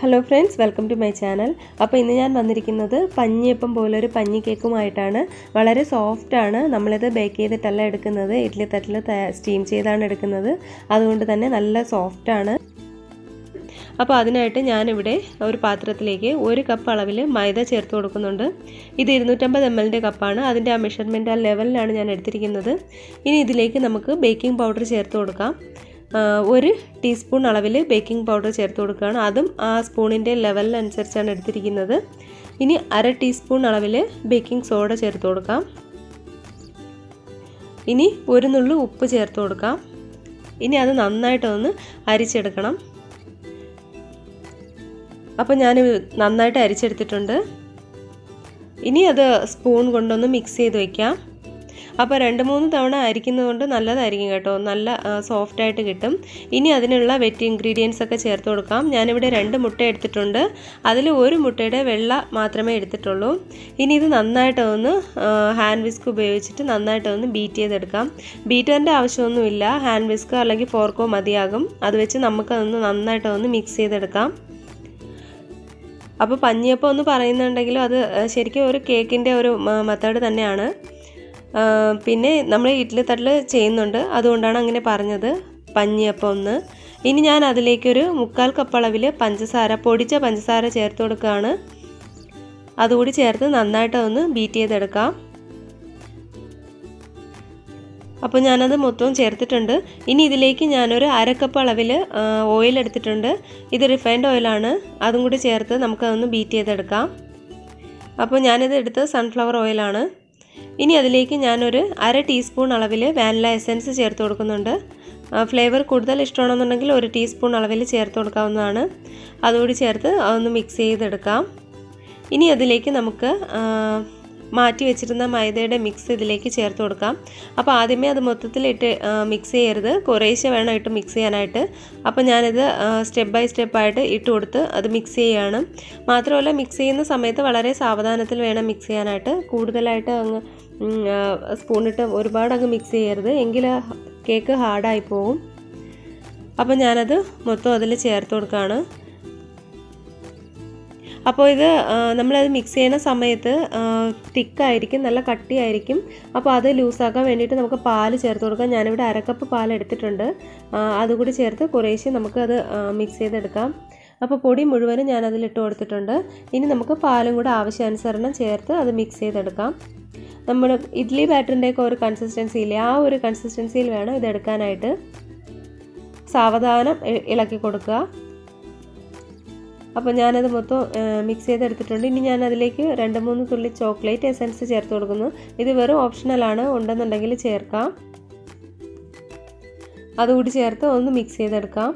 hello friends welcome to my channel അപ്പോൾ ഇന്ന് ഞാൻ വന്നിരിക്കുന്നത് പഞ്ഞിയപ്പം പോലൊരു പഞ്ഞി കേക്കുമായിട്ടാണ് വളരെ സോഫ്റ്റാണ് നമ്മളിത് ബേക്ക് ചെയ്തിട്ടല്ല എടുക്കുന്നത് ഇഡ്ഡലി തട്ടിൽ സ്റ്റീം ചെയ്താണ് എടുക്കുന്നത് അതുകൊണ്ട് തന്നെ നല്ല സോഫ്റ്റാണ് അപ്പോൾ അതിനായിട്ട് ഞാനിവിടെ ഒരു പാത്രത്തിലേക്ക് ഒരു കപ്പ് അളവിൽ മൈദ ചേർത്ത് കൊടുക്കുന്നുണ്ട് ഇത് ഇരുന്നൂറ്റമ്പത് എം എല്ലിൻ്റെ കപ്പാണ് അതിൻ്റെ ആ മെഷർമെൻറ്റ് ആ ലെവലിലാണ് ഞാൻ എടുത്തിരിക്കുന്നത് ഇനി ഇതിലേക്ക് നമുക്ക് ബേക്കിംഗ് പൗഡർ ചേർത്ത് കൊടുക്കാം ഒരു ടീസ്പൂൺ അളവിൽ ബേക്കിംഗ് പൗഡർ ചേർത്ത് കൊടുക്കുകയാണ് അതും ആ സ്പൂണിൻ്റെ ലെവലിനനുസരിച്ചാണ് എടുത്തിരിക്കുന്നത് ഇനി അര ടീസ്പൂൺ അളവിൽ ബേക്കിംഗ് സോഡ ചേർത്ത് കൊടുക്കാം ഇനി ഒരു നുള്ളു ഉപ്പ് ചേർത്ത് കൊടുക്കാം ഇനി അത് നന്നായിട്ടൊന്ന് അരിച്ചെടുക്കണം അപ്പോൾ ഞാൻ നന്നായിട്ട് അരിച്ചെടുത്തിട്ടുണ്ട് ഇനി അത് സ്പൂൺ കൊണ്ടൊന്ന് മിക്സ് ചെയ്ത് വയ്ക്കാം അപ്പോൾ രണ്ട് മൂന്ന് തവണ അരിക്കുന്നതുകൊണ്ട് നല്ലതായിരിക്കും കേട്ടോ നല്ല സോഫ്റ്റായിട്ട് കിട്ടും ഇനി അതിനുള്ള വെറ്റ് ഇൻഗ്രീഡിയൻസ് ഒക്കെ ചേർത്ത് കൊടുക്കാം ഞാനിവിടെ രണ്ട് മുട്ട എടുത്തിട്ടുണ്ട് അതിൽ ഒരു മുട്ടയുടെ വെള്ള മാത്രമേ എടുത്തിട്ടുള്ളൂ ഇനി ഇത് നന്നായിട്ടൊന്ന് ഹാൻഡ് വിസ്ക് ഉപയോഗിച്ചിട്ട് നന്നായിട്ടൊന്ന് ബീറ്റ് ചെയ്തെടുക്കാം ബീറ്ററിൻ്റെ ആവശ്യമൊന്നുമില്ല ഹാൻഡ് വിസ്ക് അല്ലെങ്കിൽ ഫോർക്കോ മതിയാകും അത് വെച്ച് നമുക്കതൊന്ന് നന്നായിട്ടൊന്ന് മിക്സ് ചെയ്തെടുക്കാം അപ്പോൾ പഞ്ഞിയപ്പം ഒന്ന് പറയുന്നുണ്ടെങ്കിലും അത് ശരിക്കും ഒരു കേക്കിൻ്റെ ഒരു മെത്തേഡ് തന്നെയാണ് പിന്നെ നമ്മൾ ഇഡ്ഡലി തട്ടിൽ ചെയ്യുന്നുണ്ട് അതുകൊണ്ടാണ് അങ്ങനെ പറഞ്ഞത് പഞ്ഞിയപ്പം ഒന്ന് ഇനി ഞാൻ അതിലേക്കൊരു മുക്കാൽ കപ്പ് അളവിൽ പഞ്ചസാര പൊടിച്ച പഞ്ചസാര ചേർത്ത് കൊടുക്കുകയാണ് അതുകൂടി ചേർത്ത് നന്നായിട്ട് ഒന്ന് ബീറ്റ് ചെയ്തെടുക്കാം അപ്പോൾ ഞാനത് മൊത്തവും ചേർത്തിട്ടുണ്ട് ഇനി ഇതിലേക്ക് ഞാനൊരു അരക്കപ്പ് അളവിൽ ഓയിൽ എടുത്തിട്ടുണ്ട് ഇത് റിഫൈൻഡ് ഓയിലാണ് അതും കൂടി ചേർത്ത് നമുക്കതൊന്ന് ബീറ്റ് ചെയ്തെടുക്കാം അപ്പോൾ ഞാനിത് എടുത്ത് സൺഫ്ലവർ ഓയിലാണ് ഇനി അതിലേക്ക് ഞാനൊരു അര ടീസ്പൂൺ അളവിൽ വാനില എസൻസ് ചേർത്ത് കൊടുക്കുന്നുണ്ട് ഫ്ലേവർ കൂടുതൽ ഇഷ്ടമാണെന്നുണ്ടെങ്കിൽ ഒരു ടീസ്പൂൺ അളവിൽ ചേർത്ത് കൊടുക്കാവുന്നതാണ് അതുകൂടി ചേർത്ത് അതൊന്ന് മിക്സ് ചെയ്തെടുക്കാം ഇനി അതിലേക്ക് നമുക്ക് മാറ്റി വെച്ചിരുന്ന മൈദയുടെ മിക്സ് ഇതിലേക്ക് ചേർത്ത് കൊടുക്കാം അപ്പോൾ ആദ്യമേ അത് മൊത്തത്തിൽ ഇട്ട് മിക്സ് ചെയ്യരുത് കുറേശ്ശെ വേണം ഇട്ട് മിക്സ് ചെയ്യാനായിട്ട് അപ്പോൾ ഞാനിത് സ്റ്റെപ്പ് ബൈ സ്റ്റെപ്പായിട്ട് ഇട്ട് കൊടുത്ത് അത് മിക്സ് ചെയ്യുകയാണ് മാത്രമല്ല മിക്സ് ചെയ്യുന്ന സമയത്ത് വളരെ സാവധാനത്തിൽ വേണം മിക്സ് ചെയ്യാനായിട്ട് കൂടുതലായിട്ട് അങ്ങ് സ്പൂണിട്ട് ഒരുപാട് അങ്ങ് മിക്സ് ചെയ്യരുത് എങ്കിൽ കേക്ക് ഹാർഡായി പോകും അപ്പോൾ ഞാനത് മൊത്തം അതിൽ ചേർത്ത് കൊടുക്കുകയാണ് അപ്പോൾ ഇത് നമ്മളത് മിക്സ് ചെയ്യുന്ന സമയത്ത് തിക്കായിരിക്കും നല്ല കട്ടിയായിരിക്കും അപ്പോൾ അത് ലൂസാക്കാൻ വേണ്ടിയിട്ട് നമുക്ക് പാല് ചേർത്ത് കൊടുക്കാം ഞാനിവിടെ അരക്കപ്പ് പാൽ എടുത്തിട്ടുണ്ട് അതുകൂടി ചേർത്ത് കുറേശ്ശെ നമുക്കത് മിക്സ് ചെയ്തെടുക്കാം അപ്പോൾ പൊടി മുഴുവനും ഞാൻ അതിലിട്ട് കൊടുത്തിട്ടുണ്ട് ഇനി നമുക്ക് പാലും കൂടെ ആവശ്യാനുസരണം ചേർത്ത് അത് മിക്സ് ചെയ്തെടുക്കാം നമ്മൾ ഇഡ്ഡലി ബാറ്ററിൻ്റെയൊക്കെ ഒരു കൺസിസ്റ്റൻസി ഇല്ലേ ആ ഒരു കൺസിസ്റ്റൻസിയിൽ വേണം ഇത് എടുക്കാനായിട്ട് സാവധാനം ഇളക്കി കൊടുക്കുക അപ്പോൾ ഞാനത് മൊത്തം മിക്സ് ചെയ്തെടുത്തിട്ടുണ്ട് ഇനി ഞാൻ അതിലേക്ക് രണ്ട് മൂന്ന് തുള്ളി ചോക്ലേറ്റ് എസൻസ് ചേർത്ത് കൊടുക്കുന്നു ഇത് വെറും ഓപ്ഷണലാണ് ഉണ്ടെന്നുണ്ടെങ്കിൽ ചേർക്കാം അതുകൂടി ചേർത്ത് ഒന്ന് മിക്സ് ചെയ്തെടുക്കാം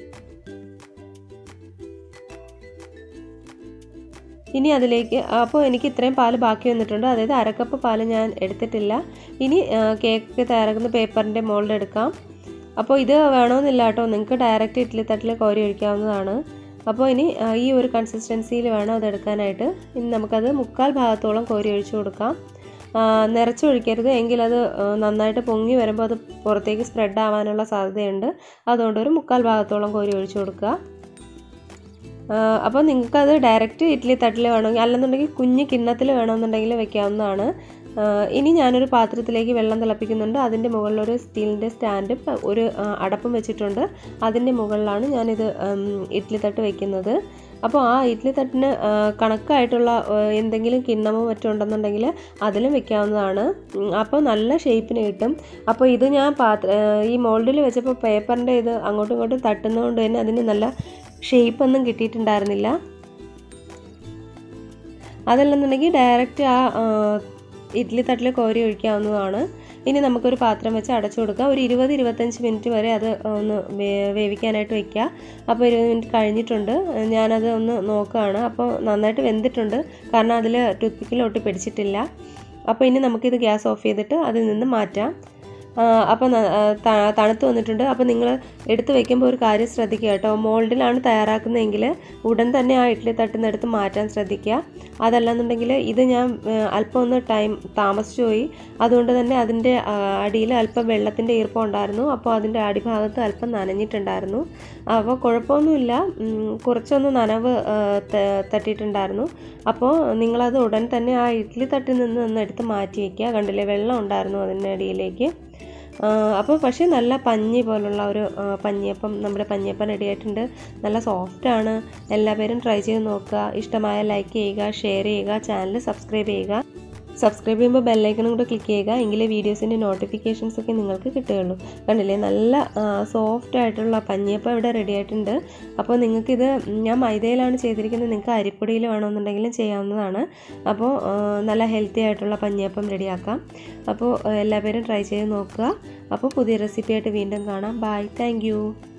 ഇനി അതിലേക്ക് അപ്പോൾ എനിക്ക് ഇത്രയും പാല് ബാക്കി വന്നിട്ടുണ്ട് അതായത് അരക്കപ്പ് പാല് ഞാൻ എടുത്തിട്ടില്ല ഇനി കേക്ക് തയ്യാറാക്കുന്ന പേപ്പറിൻ്റെ മോൾഡ് എടുക്കാം അപ്പോൾ ഇത് വേണമെന്നില്ല കേട്ടോ നിങ്ങൾക്ക് ഡയറക്റ്റ് ഇഡ്ഡലി തട്ടിൽ കോരി ഒഴിക്കാവുന്നതാണ് അപ്പോൾ ഇനി ഈ ഒരു കൺസിസ്റ്റൻസിയിൽ വേണം അത് എടുക്കാനായിട്ട് ഇനി നമുക്കത് മുക്കാൽ ഭാഗത്തോളം കോരി ഒഴിച്ചു കൊടുക്കാം നിറച്ചൊഴിക്കരുത് എങ്കിൽ അത് നന്നായിട്ട് പൊങ്ങി വരുമ്പോൾ അത് പുറത്തേക്ക് സ്പ്രെഡ് ആവാനുള്ള സാധ്യതയുണ്ട് അതുകൊണ്ട് ഒരു മുക്കാൽ ഭാഗത്തോളം കോരി ഒഴിച്ചു കൊടുക്കുക അപ്പോൾ നിങ്ങൾക്കത് ഡയറക്റ്റ് ഇഡ്ഡലി തട്ടിൽ വേണമെങ്കിൽ അല്ലെന്നുണ്ടെങ്കിൽ കുഞ്ഞ് കിണ്ണത്തിൽ വേണമെന്നുണ്ടെങ്കിൽ വെക്കാവുന്നതാണ് ഇനി ഞാനൊരു പാത്രത്തിലേക്ക് വെള്ളം തിളപ്പിക്കുന്നുണ്ട് അതിൻ്റെ മുകളിലൊരു സ്റ്റീലിൻ്റെ സ്റ്റാൻഡ് ഒരു അടപ്പും വെച്ചിട്ടുണ്ട് അതിൻ്റെ മുകളിലാണ് ഞാനിത് ഇഡ്ഡലി തട്ട് വെക്കുന്നത് അപ്പോൾ ആ ഇഡ്ഡലി തട്ടിന് കണക്കായിട്ടുള്ള എന്തെങ്കിലും കിണ്ണമോ മറ്റോ ഉണ്ടെന്നുണ്ടെങ്കിൽ അതിലും വെക്കാവുന്നതാണ് അപ്പോൾ നല്ല ഷേപ്പിന് കിട്ടും അപ്പോൾ ഇത് ഞാൻ പാത്ര ഈ മോൾഡിൽ വെച്ചപ്പോൾ പേപ്പറിൻ്റെ ഇത് അങ്ങോട്ടും ഇങ്ങോട്ടും തട്ടുന്നതുകൊണ്ട് തന്നെ അതിന് നല്ല ഷേപ്പൊന്നും കിട്ടിയിട്ടുണ്ടായിരുന്നില്ല അതല്ലെന്നുണ്ടെങ്കിൽ ഡയറക്റ്റ് ആ ഇഡ്ഡലി തട്ടിൽ കോരി ഒഴിക്കാവുന്നതാണ് ഇനി നമുക്കൊരു പാത്രം വെച്ച് അടച്ചു കൊടുക്കുക ഒരു ഇരുപത് ഇരുപത്തഞ്ച് മിനിറ്റ് വരെ അത് ഒന്ന് വേവിക്കാനായിട്ട് വെക്കുക അപ്പോൾ ഇരുപത് മിനിറ്റ് കഴിഞ്ഞിട്ടുണ്ട് ഞാനത് ഒന്ന് നോക്കുകയാണ് അപ്പോൾ നന്നായിട്ട് വെന്തിട്ടുണ്ട് കാരണം അതിൽ ടൂത്ത് പിക്കിൽ ഒട്ടി പിടിച്ചിട്ടില്ല അപ്പോൾ ഇനി നമുക്കിത് ഗ്യാസ് ഓഫ് ചെയ്തിട്ട് അതിൽ നിന്ന് മാറ്റാം അപ്പോൾ തണുത്ത് വന്നിട്ടുണ്ട് അപ്പോൾ നിങ്ങൾ എടുത്ത് വെക്കുമ്പോൾ ഒരു കാര്യം ശ്രദ്ധിക്കുക കേട്ടോ മോൾഡിലാണ് തയ്യാറാക്കുന്നതെങ്കിൽ ഉടൻ തന്നെ ആ ഇഡ്ഡലി തട്ടുന്നെടുത്ത് മാറ്റാൻ ശ്രദ്ധിക്കുക അതല്ലെന്നുണ്ടെങ്കിൽ ഇത് ഞാൻ അല്പം ഒന്ന് ടൈം താമസിച്ചു പോയി അതുകൊണ്ട് തന്നെ അതിൻ്റെ അടിയിൽ അല്പം വെള്ളത്തിൻ്റെ ഈർപ്പം ഉണ്ടായിരുന്നു അപ്പോൾ അതിൻ്റെ അടിഭാഗത്ത് അല്പം നനഞ്ഞിട്ടുണ്ടായിരുന്നു അപ്പോൾ കുഴപ്പമൊന്നുമില്ല കുറച്ചൊന്ന് നനവ് തട്ടിയിട്ടുണ്ടായിരുന്നു അപ്പോൾ നിങ്ങളത് ഉടൻ തന്നെ ആ ഇഡ്ഡലി തട്ടിൽ നിന്ന് ഒന്ന് എടുത്ത് മാറ്റി വയ്ക്കുക കണ്ടില്ലേ വെള്ളം ഉണ്ടായിരുന്നു അതിൻ്റെ അടിയിലേക്ക് അപ്പോൾ പക്ഷേ നല്ല പഞ്ഞി പോലുള്ള ഒരു പഞ്ഞിയപ്പം നമ്മുടെ പഞ്ഞിയപ്പം റെഡി ആയിട്ടുണ്ട് നല്ല സോഫ്റ്റാണ് എല്ലാവരും ട്രൈ ചെയ്ത് നോക്കുക ഇഷ്ടമായ ലൈക്ക് ചെയ്യുക ഷെയർ ചെയ്യുക ചാനൽ സബ്സ്ക്രൈബ് ചെയ്യുക സബ്സ്ക്രൈബ് ചെയ്യുമ്പോൾ ബെല്ലൈക്കണും കൂടെ ക്ലിക്ക് ചെയ്യുക എങ്കിലേ വീഡിയോസിൻ്റെ നോട്ടിഫിക്കേഷൻസ് ഒക്കെ നിങ്ങൾക്ക് കിട്ടുകയുള്ളൂ കണ്ടില്ലേ നല്ല സോഫ്റ്റ് ആയിട്ടുള്ള പഞ്ഞിയപ്പം ഇവിടെ റെഡി ആയിട്ടുണ്ട് അപ്പോൾ നിങ്ങൾക്കിത് ഞാൻ മൈദയിലാണ് ചെയ്തിരിക്കുന്നത് നിങ്ങൾക്ക് അരിപ്പൊടിയിൽ വേണമെന്നുണ്ടെങ്കിലും ചെയ്യാവുന്നതാണ് അപ്പോൾ നല്ല ഹെൽത്തി ആയിട്ടുള്ള പഞ്ഞിയപ്പം റെഡിയാക്കാം അപ്പോൾ എല്ലാവരും ട്രൈ ചെയ്ത് നോക്കുക അപ്പോൾ പുതിയ റെസിപ്പി ആയിട്ട് വീണ്ടും കാണാം ബൈ താങ്ക്